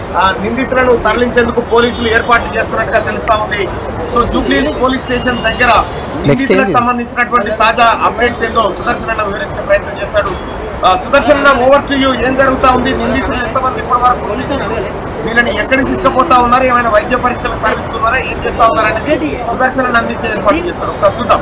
ఆ, నిందితులను తరలించేందుకు పోలీసులు ఏర్పాట్లు చేస్తున్నట్టుగా తెలుస్తా ఉంది సో జూబ్లీ పోలీస్ స్టేషన్ దగ్గర నిందితులకు ఏంది? సంబంధించినటువంటి తాజా అప్డేట్స్ ఏందో సుదర్శన్ అన్న వివరించే ప్రయత్నం చేస్తాడు ఆ, సుదర్శన్ అన్న ఓవర్ టు యూ ఏం జరుగుతా ఉంది నిందితులు ఎంతమంది ఇప్పటి వరకు వీళ్ళని ఎక్కడికి తీసుకుపోతా ఉన్నారు ఏమైనా వైద్య పరీక్షలు తరలిస్తున్నారా ఏం చేస్తా ఉన్నారని సుదర్శన్ అన్న అందించే ఏర్పాటు చేస్తారు ఒకసారి చూద్దాం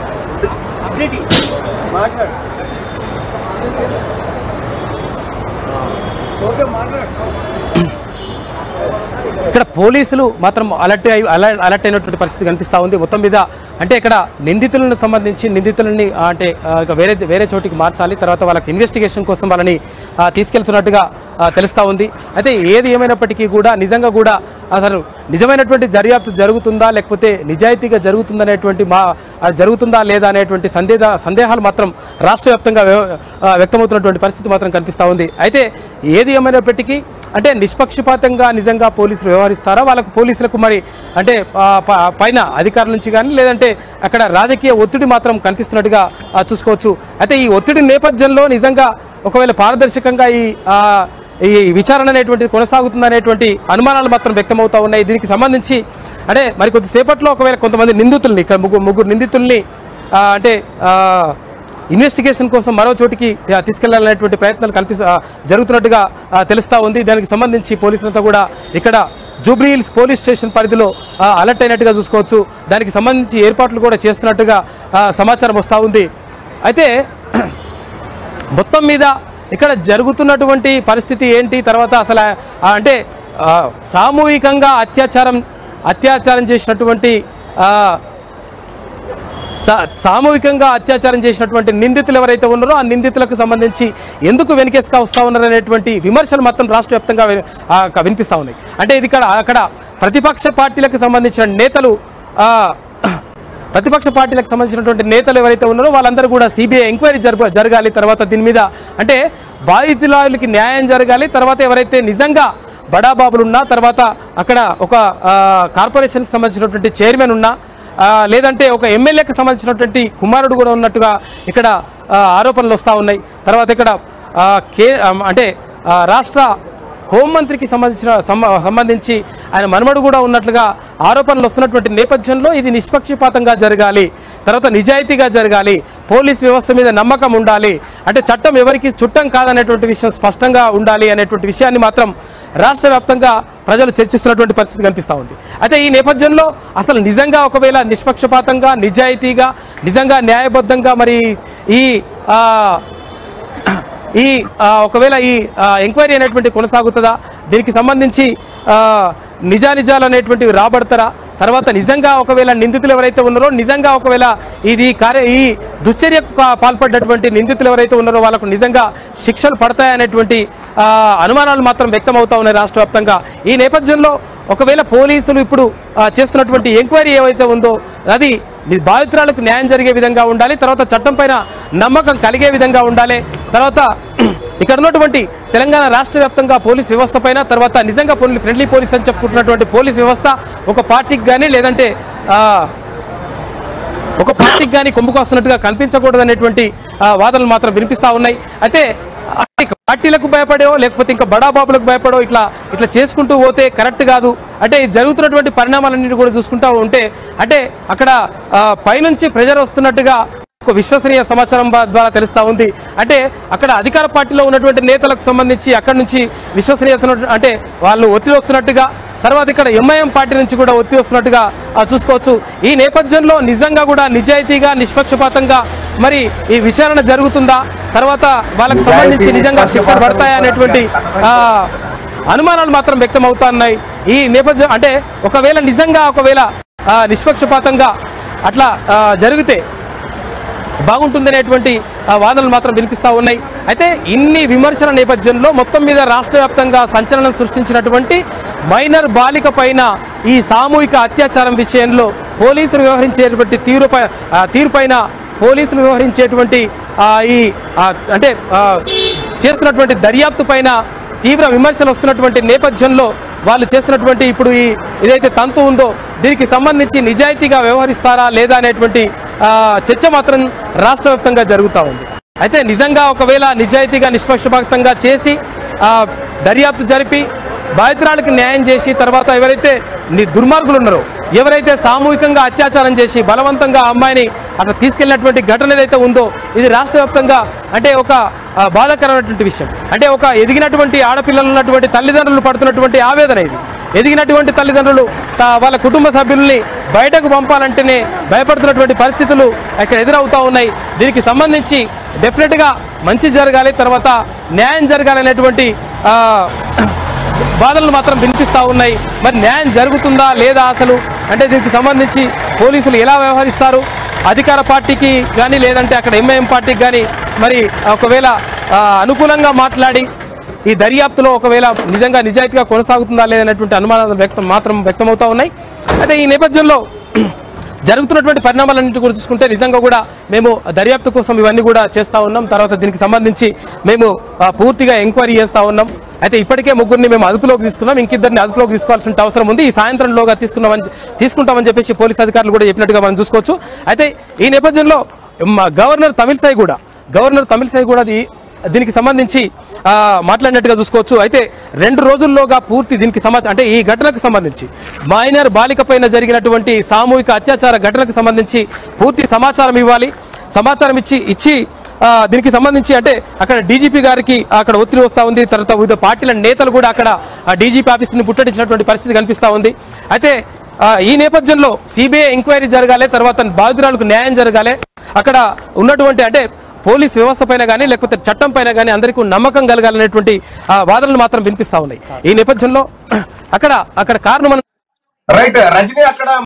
ఇక్కడ పోలీసులు మాత్రం అలర్ట్ అయి అలర్ట్ అలర్ట్ అయినటువంటి పరిస్థితి కనిపిస్తూ ఉంది మొత్తం మీద అంటే ఇక్కడ నిందితులను సంబంధించి నిందితులని ఆ, అంటే ఆ, ఇక వేరే వేరే చోటికి మార్చాలి తర్వాత వాళ్ళకి ఇన్వెస్టిగేషన్ కోసం వాళ్ళని ఆ, తీసుకెళ్తున్నట్టుగా ఆ, తెలుస్తూ ఉంది అయితే ఏది ఏమైనప్పటికీ కూడా నిజంగా కూడా అసలు నిజమైనటువంటి దర్యాప్తు జరుగుతుందా లేకపోతే నిజాయితీగా జరుగుతుందనేటువంటి మా ఆ, జరుగుతుందా లేదా అనేటువంటి సందేహ సందేహాలు మాత్రం రాష్ట్ర వ్యాప్తంగా వ్య- ఆ, వ్యక్తమవుతున్నటువంటి పరిస్థితి మాత్రం కనిపిస్తూ ఉంది అయితే ఏది ఏమైనప్పటికీ అంటే నిష్పక్షపాతంగా నిజంగా పోలీసులు వ్యవహరిస్తారా వాళ్ళకు పోలీసులకు మరి అంటే ఆ, ప- పైన అధికారుల నుంచి కానీ లేదంటే అక్కడ రాజకీయ ఒత్తిడి మాత్రం కనిపిస్తున్నట్టుగా ఆ, చూసుకోవచ్చు అయితే ఈ ఒత్తిడి నేపథ్యంలో నిజంగా ఒకవేళ పారదర్శకంగా ఈ ఆ, ఈ విచారణ అనేటువంటిది కొనసాగుతుందనేటువంటి అనుమానాలు మాత్రం వ్యక్తమవుతా ఉన్నాయి దీనికి సంబంధించి అంటే మరి కొద్దిసేపట్లో ఒకవేళ కొంతమంది నిందితుల్ని ఇక్కడ ముగ్గురు ముగ్గురు నిందితుల్ని ఆ, అంటే ఆ, ఇన్వెస్టిగేషన్ కోసం మరో చోటికి ఆ, తీసుకెళ్లాలనేటువంటి ప్రయత్నాలు కల్పి ఆ, జరుగుతున్నట్టుగా ఆ, తెలుస్తా ఉంది దానికి సంబంధించి పోలీసులంతా కూడా ఇక్కడ జూబ్లీ హిల్స్ పోలీస్ స్టేషన్ పరిధిలో ఆ, అలర్ట్ అయినట్టుగా చూసుకోవచ్చు దానికి సంబంధించి ఏర్పాట్లు కూడా చేస్తున్నట్టుగా ఆ, సమాచారం వస్తూ ఉంది అయితే మొత్తం మీద ఇక్కడ జరుగుతున్నటువంటి పరిస్థితి ఏంటి తర్వాత అసలు ఆ, అంటే ఆ, సామూహికంగా అత్యాచారం అత్యాచారం చేసినటువంటి ఆ, సా- సామూహికంగా అత్యాచారం చేసినటువంటి నిందితులు ఎవరైతే ఉన్నారో ఆ నిందితులకు సంబంధించి ఎందుకు వెనకేసుగా వస్తా ఉన్నారు అనేటువంటి విమర్శలు మొత్తం రాష్ట్ర వ్యాప్తంగా వి- ఆ, క- వినిపిస్తా ఉన్నాయి అంటే ఇది ఇక్కడ అక్కడ ప్రతిపక్ష పార్టీలకు సంబంధించిన నేతలు ఆ, ప్రతిపక్ష పార్టీలకు సంబంధించినటువంటి నేతలు ఎవరైతే ఉన్నారో వాళ్ళందరూ కూడా సిబిఐ ఎంక్వైరీ జరప జరగాలి తర్వాత దీని మీద అంటే బాధితులకి న్యాయం జరగాలి తర్వాత ఎవరైతే నిజంగా బడాబాబులు ఉన్నా తర్వాత అక్కడ ఒక ఆ, కార్పొరేషన్కి సంబంధించినటువంటి చైర్మన్ ఉన్నా ఆ, లేదంటే ఒక ఎమ్మెల్యేకి సంబంధించినటువంటి కుమారుడు కూడా ఉన్నట్టుగా ఇక్కడ ఆ, ఆరోపణలు వస్తూ ఉన్నాయి తర్వాత ఇక్కడ ఆ, కే ఆ, అంటే ఆ, రాష్ట్ర హోంమంత్రికి సంబంధించిన సంబ- సంబంధించి ఆయన మనమడు కూడా ఉన్నట్లుగా ఆరోపణలు వస్తున్నటువంటి నేపథ్యంలో ఇది నిష్పక్షపాతంగా జరగాలి తర్వాత నిజాయితీగా జరగాలి పోలీస్ వ్యవస్థ మీద నమ్మకం ఉండాలి అంటే చట్టం ఎవరికి చుట్టం కాదనేటువంటి విషయం స్పష్టంగా ఉండాలి అనేటువంటి విషయాన్ని మాత్రం రాష్ట్ర వ్యాప్తంగా ప్రజలు చర్చిస్తున్నటువంటి పరిస్థితి కనిపిస్తూ ఉంది అయితే ఈ నేపథ్యంలో అసలు నిజంగా ఒకవేళ నిష్పక్షపాతంగా నిజాయితీగా నిజంగా న్యాయబద్ధంగా మరి ఈ ఆ, ఈ ఆ, ఒకవేళ ఈ ఆ, ఎంక్వైరీ అనేటువంటి కొనసాగుతుందా దీనికి సంబంధించి ఆ, నిజానిజాలు అనేటువంటివి రాబడతారా తర్వాత నిజంగా ఒకవేళ నిందితులు ఎవరైతే ఉన్నారో నిజంగా ఒకవేళ ఇది కార్య ఈ దుశ్చర్యకు కా- పాల్పడ్డటువంటి నిందితులు ఎవరైతే ఉన్నారో వాళ్ళకు నిజంగా శిక్షలు పడతాయనేటువంటి ఆ, అనుమానాలు మాత్రం వ్యక్తమవుతా ఉన్నాయి రాష్ట్ర వ్యాప్తంగా ఈ నేపథ్యంలో ఒకవేళ పోలీసులు ఇప్పుడు ఆ, చేస్తున్నటువంటి ఎంక్వైరీ ఏవైతే ఉందో అది ని- బాధితురాలకు న్యాయం జరిగే విధంగా ఉండాలి తర్వాత చట్టం పైన నమ్మకం కలిగే విధంగా ఉండాలి తర్వాత ఇక్కడ ఉన్నటువంటి తెలంగాణ రాష్ట్ర వ్యాప్తంగా పోలీస్ వ్యవస్థ పైన తర్వాత నిజంగా పోలీ ఫ్రెండ్లీ పోలీస్ అని చెప్పుకుంటున్నటువంటి పోలీస్ వ్యవస్థ ఒక పార్టీకి కానీ లేదంటే ఆ, ఒక పార్టీకి కానీ కొమ్ముకు వస్తున్నట్టుగా కనిపించకూడదు అనేటువంటి వాదనలు మాత్రం వినిపిస్తా ఉన్నాయి అయితే అంటే ఇక పార్టీలకు భయపడో లేకపోతే ఇంకా బడాబాబులకు భయపడో ఇట్లా ఇట్లా చేసుకుంటూ పోతే కరెక్ట్ కాదు అంటే ఈ జరుగుతున్నటువంటి పరిణామాలన్నింటి కూడా చూసుకుంటా ఉంటే అంటే అక్కడ ఆ, పైనుంచి ప్రెజర్ వస్తున్నట్టుగా ఒక విశ్వసనీయ సమాచారం బా- ద్వారా తెలుస్తా ఉంది అంటే అక్కడ అధికార పార్టీలో ఉన్నటువంటి నేతలకు సంబంధించి అక్కడ నుంచి విశ్వసనీయత ఉన్న- అంటే వాళ్ళు ఒత్తిడి వస్తున్నట్టుగా తర్వాత ఇక్కడ ఎంఐఎం పార్టీ నుంచి కూడా ఒత్తిడి వస్తున్నట్టుగా ఆ, చూసుకోవచ్చు ఈ నేపథ్యంలో నిజంగా కూడా నిజాయితీగా నిష్పక్షపాతంగా మరి ఈ విచారణ జరుగుతుందా తర్వాత వాళ్ళకి సంబంధించి నిజంగా శిక్ష పడతాయా అనేటువంటి ఆ, అనుమానాలు మాత్రం వ్యక్తం అవుతున్నాయి ఈ నేపథ్యం అంటే ఒకవేళ నిజంగా ఒకవేళ ఆ, నిష్పక్షపాతంగా అట్లా ఆ, జరిగితే బాగుంటుందనేటువంటి ఆ, వాదనలు మాత్రం వినిపిస్తూ ఉన్నాయి అయితే ఇన్ని విమర్శల నేపథ్యంలో మొత్తం మీద రాష్ట్ర వ్యాప్తంగా సంచలనం సృష్టించినటువంటి మైనర్ బాలిక పైన ఈ సామూహిక అత్యాచారం విషయంలో పోలీసులు వ్యవహరించేటువంటి తీరుపై ఆ, తీరుపైన పోలీసులు వ్యవహరించేటువంటి ఆ, ఈ ఆ, అంటే ఆ, చేస్తున్నటువంటి దర్యాప్తు పైన తీవ్ర విమర్శలు వస్తున్నటువంటి నేపథ్యంలో వాళ్ళు చేస్తున్నటువంటి ఇప్పుడు ఈ ఏదైతే తంతు ఉందో దీనికి సంబంధించి నిజాయితీగా వ్యవహరిస్తారా లేదా అనేటువంటి ఆ, చర్చ మాత్రం రాష్ట్ర వ్యాప్తంగా జరుగుతూ ఉంది అయితే నిజంగా ఒకవేళ నిజాయితీగా నిష్పక్షపాతంగా చేసి ఆ, దర్యాప్తు జరిపి బాధితురాలకి న్యాయం చేసి తర్వాత ఎవరైతే ని దుర్మార్గులు ఉన్నారో ఎవరైతే సామూహికంగా అత్యాచారం చేసి బలవంతంగా ఆ అమ్మాయిని అక్కడ తీసుకెళ్ళినటువంటి ఘటన ఏదైతే ఉందో ఇది రాష్ట్ర వ్యాప్తంగా అంటే ఒక ఆ, బాధాకరమైనటువంటి విషయం అంటే ఒక ఎదిగినటువంటి ఆడపిల్లలు ఉన్నటువంటి తల్లిదండ్రులు పడుతున్నటువంటి ఆవేదన ఇది ఎదిగినటువంటి తల్లిదండ్రులు తా- వాళ్ళ కుటుంబ సభ్యుల్ని బయటకు పంపాలంటేనే భయపడుతున్నటువంటి పరిస్థితులు ఇక్కడ ఎదురవుతా ఉన్నాయి దీనికి సంబంధించి డెఫినెట్గా మంచి జరగాలి తర్వాత న్యాయం జరగాలి అనేటువంటి ఆ, బాధలు మాత్రం వినిపిస్తూ ఉన్నాయి మరి న్యాయం జరుగుతుందా లేదా అసలు అంటే దీనికి సంబంధించి పోలీసులు ఎలా వ్యవహరిస్తారు అధికార పార్టీకి కానీ లేదంటే అక్కడ ఎంఐఎం పార్టీకి కానీ మరి ఒకవేళ ఆ, అనుకూలంగా మాట్లాడి ఈ దర్యాప్తులో ఒకవేళ నిజంగా నిజాయితీగా కొనసాగుతుందా లేదనేటువంటి అనుమానాలు వ్యక్తం మాత్రం వ్యక్తమవుతా ఉన్నాయి అయితే ఈ నేపథ్యంలో జరుగుతున్నటువంటి పరిణామాలన్నింటి కూడా చూసుకుంటే నిజంగా కూడా మేము దర్యాప్తు కోసం ఇవన్నీ కూడా చేస్తూ ఉన్నాం తర్వాత దీనికి సంబంధించి మేము ఆ, పూర్తిగా ఎంక్వైరీ చేస్తూ ఉన్నాం అయితే ఇప్పటికే ముగ్గురిని మేము అదుపులోకి తీసుకున్నాం ఇంకిద్దరిని అదుపులోకి తీసుకోవాల్సిన అవసరం ఉంది ఈ సాయంత్రంలోగా తీసుకున్నామని తీసుకుంటామని చెప్పేసి పోలీస్ అధికారులు కూడా చెప్పినట్టుగా మనం చూసుకోవచ్చు అయితే ఈ నేపథ్యంలో మా గవర్నర్ తమిళసై కూడా గవర్నర్ తమిళసై కూడా అది దీనికి సంబంధించి ఆ, మాట్లాడినట్టుగా చూసుకోవచ్చు అయితే రెండు రోజుల్లోగా పూర్తి దీనికి సమాచారం అంటే ఈ ఘటనకు సంబంధించి మైనర్ బాలిక పైన జరిగినటువంటి సామూహిక అత్యాచార ఘటనకు సంబంధించి పూర్తి సమాచారం ఇవ్వాలి సమాచారం ఇచ్చి ఇచ్చి ఆ, దీనికి సంబంధించి అంటే అక్కడ డీజీపీ గారికి అక్కడ ఒత్తిడి వస్తూ ఉంది తర్వాత వివిధ పార్టీల నేతలు కూడా అక్కడ డీజీపీ ఆఫీస్ని పుట్టడించినటువంటి పరిస్థితి కనిపిస్తూ ఉంది అయితే ఆ, ఈ నేపథ్యంలో సిబిఐ ఎంక్వైరీ జరగాలి తర్వాత బాధితురాలకు న్యాయం జరగాలి అక్కడ ఉన్నటువంటి అంటే పోలీస్ వ్యవస్థ పైన కానీ లేకపోతే చట్టం పైన కానీ అందరికీ నమ్మకం కలగాలనేటువంటి ఆ, వాదనలు మాత్రం వినిపిస్తా ఉన్నాయి ఈ నేపథ్యంలో అక్కడ అక్కడ కారణం రైట్ రజనీ అక్కడ